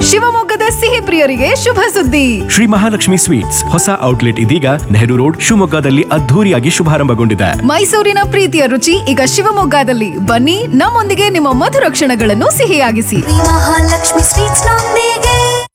ಶಿವಮೊಗ್ಗದ ಸಿಹಿ ಪ್ರಿಯರಿಗೆ ಶುಭ ಸುದ್ದಿ ಶ್ರೀ ಮಹಾಲಕ್ಷ್ಮಿ ಸ್ವೀಟ್ಸ್ ಹೊಸ ಔಟ್ಲೆಟ್ ಇದೀಗ ನೆಹರು ರೋಡ್ ಶಿವಮೊಗ್ಗದಲ್ಲಿ ಅದ್ಧೂರಿಯಾಗಿ ಶುಭಾರಂಭಗೊಂಡಿದೆ ಮೈಸೂರಿನ ಪ್ರೀತಿಯ ರುಚಿ ಈಗ ಶಿವಮೊಗ್ಗದಲ್ಲಿ ಬನ್ನಿ ನಮ್ಮೊಂದಿಗೆ ನಿಮ್ಮ ಮಧುರ ಕ್ಷಣಗಳನ್ನು ಸಿಹಿಯಾಗಿಸಿ ಮಹಾಲಕ್ಷ್ಮಿ ಸ್ವೀಟ್ಸ್ ನೊಂದಿಗೆ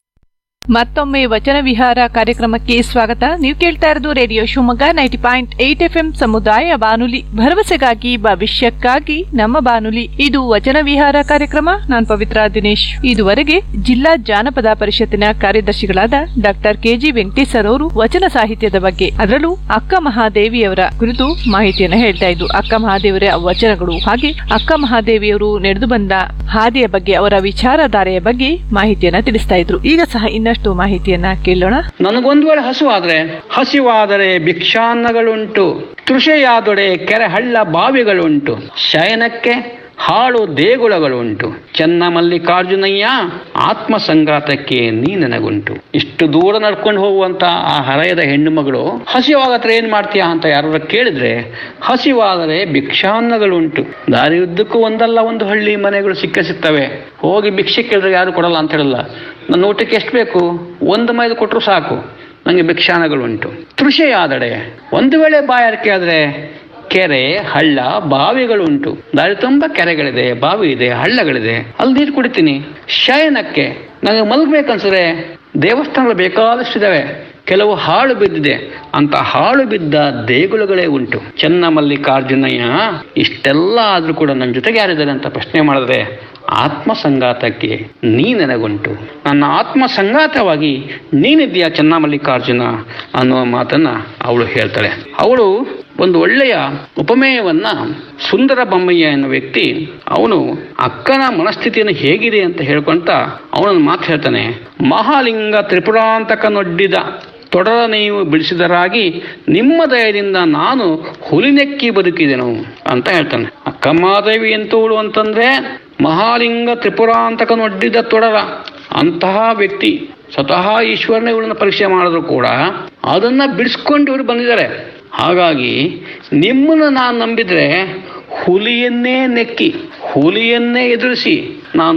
ಮತ್ತೊಮ್ಮೆ ವಚನ ವಿಹಾರ ಕಾರ್ಯಕ್ರಮಕ್ಕೆ ಸ್ವಾಗತ ನೀವು ಕೇಳ್ತಾ ಇರೋದು radio Shivamogga ninety point eight F M ಸಮುದಾಯ ಬಾನುಲಿ ಭರವಸೆಗಾಗಿ ಭವಿಷ್ಯಕ್ಕಾಗಿ ನಮ್ಮ ಬಾನುಲಿ ಇದು ವಚನ ವಿಹಾರ ಕಾರ್ಯಕ್ರಮ ನಾನ್ ಪವಿತ್ರ ದಿನೇಶ್ ಇದುವರೆಗೆ ಜಿಲ್ಲಾ ಜಾನಪದ ಪರಿಷತ್ತಿನ ಕಾರ್ಯದರ್ಶಿಗಳಾದ ಡಾಕ್ಟರ್ ಕೆಜಿ ವೆಂಕಟೇಶ್ ಸರ್ ಅವರು ವಚನ ಸಾಹಿತ್ಯದ ಬಗ್ಗೆ ಅದರಲ್ಲೂ ಅಕ್ಕ ಮಹಾದೇವಿಯವರ ಕುರಿತು ಮಾಹಿತಿಯನ್ನ ಹೇಳ್ತಾ ಇದ್ರು ಅಕ್ಕ ಮಹಾದೇವರ ವಚನಗಳು ಹಾಗೆ ಅಕ್ಕ ಮಹಾದೇವಿಯವರು ನಡೆದು ಬಂದ ಹಾದಿಯ ಬಗ್ಗೆ ಅವರ ವಿಚಾರಧಾರೆಯ ಬಗ್ಗೆ ಮಾಹಿತಿಯನ್ನ ತಿಳಿಸ್ತಾ ಇದ್ರು ಈಗ ಸಹ ಇನ್ನಷ್ಟು ಮಾಹಿತಿಯನ್ನ ಕೇಳೋಣ ನನಗೊಂದು ವೇಳೆ ಹಸುವಾದ್ರೆ ಹಸಿವಾದರೆ ಭಿಕ್ಷಾನ್ನಗಳುಂಟು ತೃಷೆಯಾದೊಡೆ ಕೆರೆ ಹಳ್ಳ ಬಾವಿಗಳುಂಟು ಶಯನಕ್ಕೆ ಹಾಳು ದೇಗುಲಗಳುಂಟು ಚೆನ್ನ ಮಲ್ಲಿಕಾರ್ಜುನಯ್ಯ ಆತ್ಮ ಸಂಗಾತಕ್ಕೆ ನೀ ನನಗುಂಟು ಇಷ್ಟು ದೂರ ನಡ್ಕೊಂಡು ಹೋಗುವಂತ ಆ ಹರೆಯದ ಹೆಣ್ಣು ಮಗಳು ಹಸಿವಾಗತ್ರ ಏನ್ ಮಾಡ್ತೀಯಾ ಅಂತ ಯಾರು ಕೇಳಿದ್ರೆ ಹಸಿವಾದರೆ ಭಿಕ್ಷಾನ್ನಗಳುಂಟು ದಾರಿಯುದ್ದಕ್ಕೂ ಒಂದಲ್ಲ ಒಂದು ಹಳ್ಳಿ ಮನೆಗಳು ಸಿಕ್ಕ ಸಿಗ್ತವೆ ಹೋಗಿ ಭಿಕ್ಷೆ ಕೇಳಿದ್ರೆ ಯಾರು ಕೊಡಲ್ಲ ಅಂತ ಹೇಳಲ್ಲ ನನ್ನ ಊಟಕ್ಕೆ ಎಷ್ಟು ಬೇಕು ಒಂದು ಮೈಲು ಕೊಟ್ಟರು ಸಾಕು ನನಗೆ ಭಿಕ್ಷಾನಗಳುಂಟು ತೃಷೆಯಾದಡೆ ಒಂದು ವೇಳೆ ಬಾಯಾರಿಕೆ ಆದ್ರೆ ಕೆರೆ ಹಳ್ಳ ಬಾವಿಗಳುಂಟು ದಾರಿ ತುಂಬ ಕೆರೆಗಳಿದೆ ಬಾವಿ ಇದೆ ಹಳ್ಳಗಳಿದೆ ಅಲ್ಲಿ ನೀರು ಕುಡಿತೀನಿ ಶಯನಕ್ಕೆ ನನಗೆ ಮಲಗಬೇಕನ್ಸಿದ್ರೆ ದೇವಸ್ಥಾನಗಳು ಬೇಕಾದಷ್ಟಿದಾವೆ ಕೆಲವು ಹಾಳು ಬಿದ್ದಿದೆ ಅಂತ ಹಾಳು ಬಿದ್ದ ದೇಗುಲಗಳೇ ಉಂಟು ಚೆನ್ನ ಮಲ್ಲಿಕಾರ್ಜುನಯ್ಯ ಇಷ್ಟೆಲ್ಲ ಆದ್ರೂ ಕೂಡ ನನ್ನ ಜೊತೆಗೆ ಯಾರಿದ್ದಾರೆ ಅಂತ ಪ್ರಶ್ನೆ ಮಾಡಿದ್ರೆ ಆತ್ಮ ಸಂಗಾತಕ್ಕೆ ನೀ ನನಗುಂಟು ನನ್ನ ಆತ್ಮ ಸಂಗಾತವಾಗಿ ನೀನಿದ್ದೀಯಾ ಚೆನ್ನಮಲ್ಲಿಕಾರ್ಜುನ ಅನ್ನುವ ಮಾತನ್ನ ಅವಳು ಹೇಳ್ತಾಳೆ ಅವಳು ಒಂದು ಒಳ್ಳೆಯ ಉಪಮೇಯವನ್ನ ಸುಂದರ ಬೊಮ್ಮಯ್ಯ ಎನ್ನುವ ವ್ಯಕ್ತಿ ಅವನು ಅಕ್ಕನ ಮನಸ್ಥಿತಿಯನ್ನು ಹೇಗಿದೆ ಅಂತ ಹೇಳ್ಕೊಂತ ಅವನನ್ನು ಮಾತು ಹೇಳ್ತಾನೆ ಮಹಾಲಿಂಗ ತ್ರಿಪುರಾಂತಕನೊಡ್ಡಿದ ತೊಡರ ನೀವು ಬಿಡಿಸಿದರಾಗಿ ನಿಮ್ಮ ದಯದಿಂದ ನಾನು ಹುಲಿನೆಕ್ಕಿ ಬದುಕಿದೆನು ಅಂತ ಹೇಳ್ತಾನೆ ಅಕ್ಕಮಾದೇವಿ ಎಂತವಳು ಅಂತಂದ್ರೆ ಮಹಾಲಿಂಗ ತ್ರಿಪುರಾಂತಕನೊಡ್ಡಿದ ತೊಡರ ಅಂತಹ ವ್ಯಕ್ತಿ ಸ್ವತಃ ಈಶ್ವರನೇ ಇವಳನ್ನ ಪರೀಕ್ಷೆ ಮಾಡಿದ್ರು ಕೂಡ ಅದನ್ನ ಬಿಡಿಸ್ಕೊಂಡು ಇವರು ಬಂದಿದ್ದಾರೆ ಹಾಗಾಗಿ ನಿಮ್ಮನ್ನ ನಾನು ನಂಬಿದ್ರೆ ಹುಲಿಯನ್ನೇ ನೆಕ್ಕಿ ಹುಲಿಯನ್ನೇ ಎದುರಿಸಿ